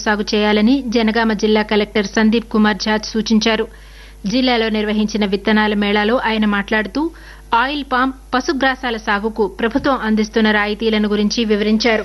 సాగు చేయాలని జనగామ జిల్లా కలెక్టర్ సందీప్ కుమార్ ఝా సూచించారు జిల్లాలో నిర్వహించిన విత్తనాల మేళాలో ఆయన మాట్లాడుతూ ఆయిల్ పామ్ పశుగ్రాసాల సాగుకు ప్రభుత్వం అందిస్తున్న రాయితీలను గురించి వివరించారు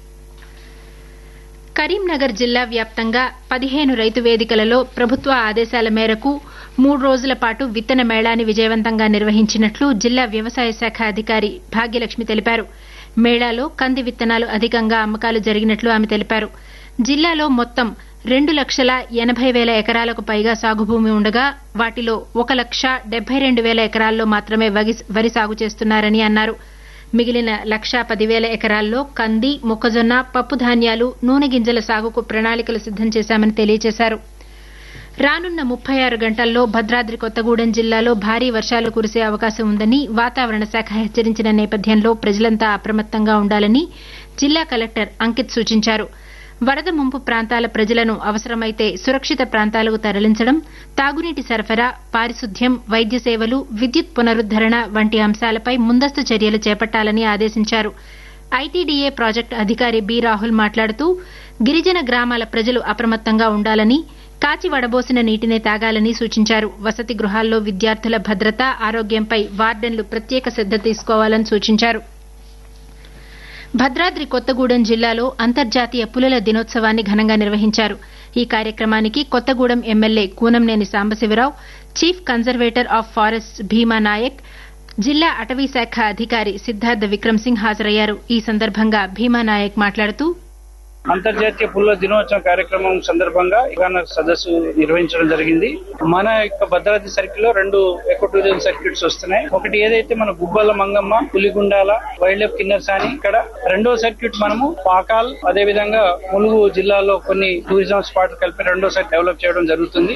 కరీంనగర్ జిల్లా వ్యాప్తంగా పదిహేను రైతు వేదికలలో ప్రభుత్వ ఆదేశాల మేరకు మూడు రోజుల పాటు విత్తన మేళాని విజయవంతంగా నిర్వహించినట్లు జిల్లా వ్యవసాయ శాఖ అధికారి భాగ్యలక్ష్మి తెలిపారు మేళాలో కంది విత్తనాలు అధికంగా అమ్మకాలు జరిగినట్లు ఆమె తెలిపారు జిల్లాలో మొత్తం రెండు లక్షల ఎనబై వేల ఎకరాలకు పైగా సాగు భూమి ఉండగా వాటిలో ఒక లక్ష డెబ్బై రెండు వేల ఎకరాల్లో మాత్రమే వరి సాగు చేస్తున్నారని అన్నారు మిగిలిన లక్షా పదివేల ఎకరాల్లో కంది మొక్కజొన్న పప్పు ధాన్యాలు నూనె గింజల సాగుకు ప్రణాళికలు సిద్దం చేశామని తెలియజేశారు రానున్న ముప్పై ఆరు గంటల్లో భద్రాద్రి కొత్తగూడెం జిల్లాలో భారీ వర్షాలు కురిసే అవకాశం ఉందని వాతావరణ శాఖ హెచ్చరించిన నేపథ్యంలో ప్రజలంతా అప్రమత్తంగా ఉండాలని జిల్లా కలెక్టర్ అంకిత్ సూచించారు వరద ముంపు ప్రాంతాల ప్రజలను అవసరమైతే సురక్షిత ప్రాంతాలకు తరలించడం తాగునీటి సరఫరా పారిశుద్ధ్యం వైద్య సేవలు విద్యుత్ పునరుద్దరణ వంటి అంశాలపై ముందస్తు చర్యలు చేపట్టాలని ఆదేశించారు ఐటీడీఏ ప్రాజెక్టు అధికారి బి రాహుల్ మాట్లాడుతూ గిరిజన గ్రామాల ప్రజలు అప్రమత్తంగా ఉండాలని కాచి వడబోసిన నీటినే తాగాలని సూచించారు వసతి గృహాల్లో విద్యార్థుల భద్రత ఆరోగ్యంపై వార్డెన్లు ప్రత్యేక శ్రద్ద తీసుకోవాలని సూచించారు భద్రాద్రి కొత్తగూడెం జిల్లాలో అంతర్జాతీయ పులుల దినోత్సవాన్ని ఘనంగా నిర్వహించారు ఈ కార్యక్రమానికి Kothagudem MLA Kunamneni Sambasivarao chief conservator of forest Bhima Nayak జిల్లా అటవీ శాఖ అధికారి సిద్ధార్థ విక్రమ్ సింగ్ హాజరయ్యారు ఈ సందర్భంగా భీమా నాయక్ మాట్లాడుతూ అంతర్జాతీయ పుల్ల దినోత్సవం కార్యక్రమం సందర్భంగా ఇవాళ సదస్సు నిర్వహించడం జరిగింది మన యొక్క భద్రాద్రి సర్కిల్ లో రెండు ఎకో టూరిజం సర్క్యూట్స్ వస్తున్నాయి ఒకటి ఏదైతే మన గుబ్బల మంగమ్మ పులిగుండాల వైల్డ్ లైఫ్ కిన్నర్స్ అని ఇక్కడ రెండో సర్క్యూట్ మనము పాకాల్ అదే విధంగా ములుగు జిల్లాలో కొన్ని టూరిజం స్పాట్లు కలిపి రెండోసారి డెవలప్ చేయడం జరుగుతుంది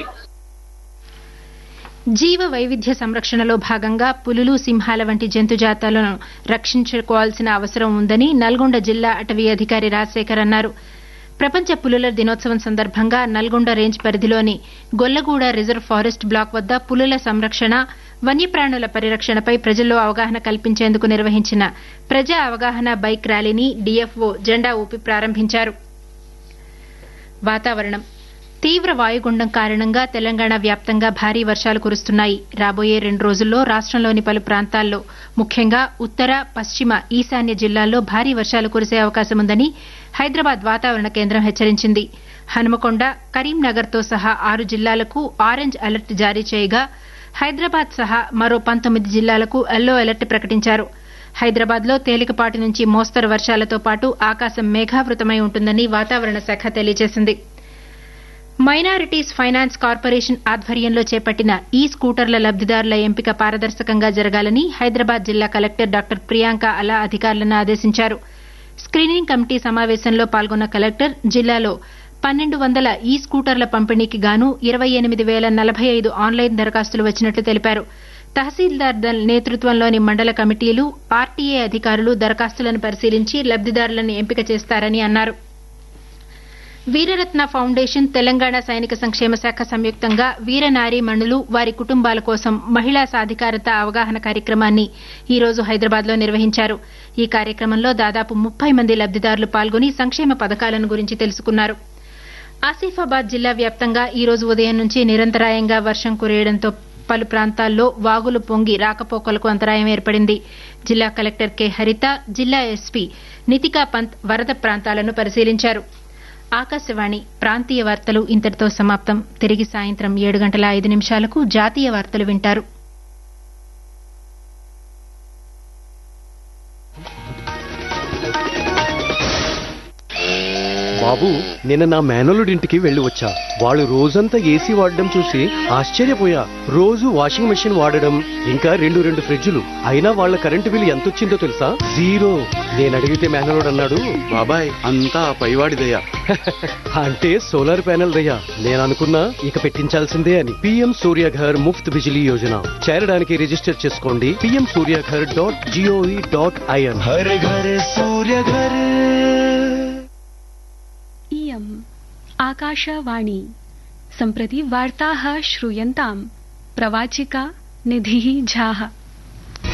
జీవ వైవిధ్య సంరక్షణలో భాగంగా పులులు సింహాల వంటి జంతు జాతాలను రక్షించుకోవాల్సిన అవసరం ఉందని నల్గొండ జిల్లా అటవీ అధికారి రాజశేఖర్ అన్నారు ప్రపంచ పులుల దినోత్సవం సందర్భంగా నల్గొండ రేంజ్ పరిధిలోని గొల్లగూడ రిజర్వ్ ఫారెస్ట్ బ్లాక్ వద్ద పులుల సంరక్షణ వన్యప్రాణుల పరిరక్షణపై ప్రజల్లో అవగాహన కల్పించేందుకు నిర్వహించిన ప్రజా అవగాహన బైక్ ర్యాలీని డీఎఫ్ఓ జెండా ఊపి ప్రారంభించారు వాతావరణం తీవ్ర వాయుగుండం కారణంగా తెలంగాణ వ్యాప్తంగా భారీ వర్షాలు కురుస్తున్నాయి రాబోయే రెండు రోజుల్లో రాష్టంలోని పలు ప్రాంతాల్లో ముఖ్యంగా ఉత్తర పశ్చిమ ఈశాన్య జిల్లాల్లో భారీ వర్షాలు కురిసే అవకాశం ఉందని హైదరాబాద్ వాతావరణ కేంద్రం హెచ్చరించింది హనుమకొండ కరీంనగర్తో సహా ఆరు జిల్లాలకు ఆరెంజ్ అలర్ట్ జారీ చేయగా హైదరాబాద్ సహా మరో పంతొమ్మిది జిల్లాలకు ఎల్లో అలర్ట్ ప్రకటించారు హైదరాబాద్లో తేలికపాటి నుంచి మోస్తరు వర్షాలతో పాటు ఆకాశం మేఘావృతమై ఉంటుందని వాతావరణ శాఖ తెలియజేసింది మైనారిటీస్ ఫైనాన్స్ కార్పొరేషన్ ఆధ్వర్యంలో చేపట్టిన ఈ స్కూటర్ల లబ్దిదారుల ఎంపిక పారదర్శకంగా జరగాలని హైదరాబాద్ జిల్లా కలెక్టర్ డాక్టర్ ప్రియాంక అలా అధికారులను ఆదేశించారు స్క్రీనింగ్ కమిటీ సమావేశంలో పాల్గొన్న కలెక్టర్ జిల్లాలో పన్నెండు వందల ఈ స్కూటర్ల పంపిణీకి గాను ఇరవై ఎనిమిది వేల నలభై ఐదు ఆన్లైన్ దరఖాస్తులు వచ్చినట్లు తెలిపారు తహసీల్దార్ నేతృత్వంలోని మండల కమిటీలు ఆర్టీఏ అధికారులు దరఖాస్తులను పరిశీలించి లబ్దిదారులను ఎంపిక చేస్తారని అన్నారు వీరరత్న ఫౌండేషన్ తెలంగాణ సైనిక సంక్షేమ శాఖ సంయుక్తంగా వీరనారీ మణులు వారి కుటుంబాల కోసం మహిళా సాధికారత అవగాహన కార్యక్రమాన్ని ఈ రోజు హైదరాబాద్లో నిర్వహించారు ఈ కార్యక్రమంలో దాదాపు ముప్పై మంది లబ్దిదారులు పాల్గొని సంక్షేమ పథకాలను గురించి తెలుసుకున్నారు ఆసిఫాబాద్ జిల్లా వ్యాప్తంగా ఈ రోజు ఉదయం నుంచి నిరంతరాయంగా వర్షం కురియడంతో పలు ప్రాంతాల్లో వాగులు పొంగి రాకపోకలకు అంతరాయం ఏర్పడింది జిల్లా కలెక్టర్ కె హరిత జిల్లా ఎస్పీ నితికా పంత్ వరద ప్రాంతాలను పరిశీలించారు ఆకాశవాణి ప్రాంతీయ వార్తలు ఇంతటితో సమాప్తం తిరిగి సాయంత్రం ఏడు గంటల ఐదు నిమిషాలకు జాతీయ వార్తలు వింటారు బాబు నిన్న నా మేనలుడింటికి వెళ్లి వచ్చా వాళ్ళు రోజంతా ఏసీ వాడడం చూసి ఆశ్చర్యపోయా రోజు వాషింగ్ మెషిన్ వాడడం ఇంకా రెండు రెండు ఫ్రిడ్జులు అయినా వాళ్ళ కరెంటు బిల్ ఎంత వచ్చిందో తెలుసా జీరో నేను అడిగితే మేనలోడు అన్నాడు బాబాయ్ అంతా ఆ పైవాడిదయ్యా అంటే సోలార్ ప్యానెల్ దయ్యా నేను అనుకున్నా ఇక పెట్టించాల్సిందే అని పిఎం సూర్యఘర్ ముఫ్త్ బిజిలీ యోజన చేరడానికి రిజిస్టర్ చేసుకోండి PM Suryaghar dot GOV dot IN Har Ghar Surya Ghar इयम् आकाशवाणी सम्प्रति वार्ताः श्रूयन्ताम् प्रवाचिका निधिः झाः